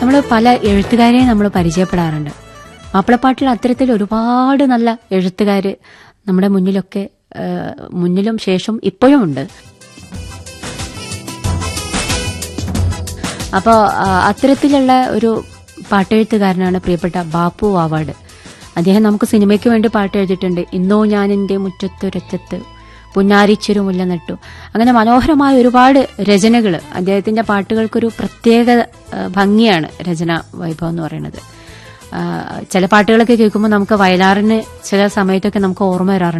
നമ്മൾ പല എഴുത്തുകാരെയും നമ്മൾ പരിചയപ്പെടാറുണ്ട് മാപ്പിളപ്പാട്ടിൽ അത്തരത്തിൽ ഒരുപാട് നല്ല എഴുത്തുകാർ നമ്മുടെ മുന്നിലൊക്കെ ആ, മുന്നിലും ശേഷം ഇപ്പോഴും ഉണ്ട് അപ്പോൾ അത്തരത്തിലുള്ള ഒരു പാട്ടെഴുത്തുകാരനാണ് പ്രിയപ്പെട്ട ബാപ്പു വാവാട് അദ്ദേഹം നമുക്ക് സിനിമയ്ക്ക് വേണ്ടി പാട്ട് എഴുതിയിട്ടുണ്ട് ഇന്നോ ഞാൻ എൻ്റെ മുറ്റത്തൊരറ്റത്ത് പുന്നാരിച്ചൊരു മുല്ല നട്ടു അങ്ങനെ മനോഹരമായ ഒരുപാട് രചനകൾ അദ്ദേഹത്തിന്റെ പാട്ടുകൾക്കൊരു പ്രത്യേക ആ, ഭംഗിയാണ് രചന വൈഭവം എന്ന് പറയുന്നത് ആ, ചില പാട്ടുകളൊക്കെ കേൾക്കുമ്പോൾ നമുക്ക് വയലാറിന് ചില സമയത്തൊക്കെ നമുക്ക് ഓർമ്മ വരാറുണ്ട്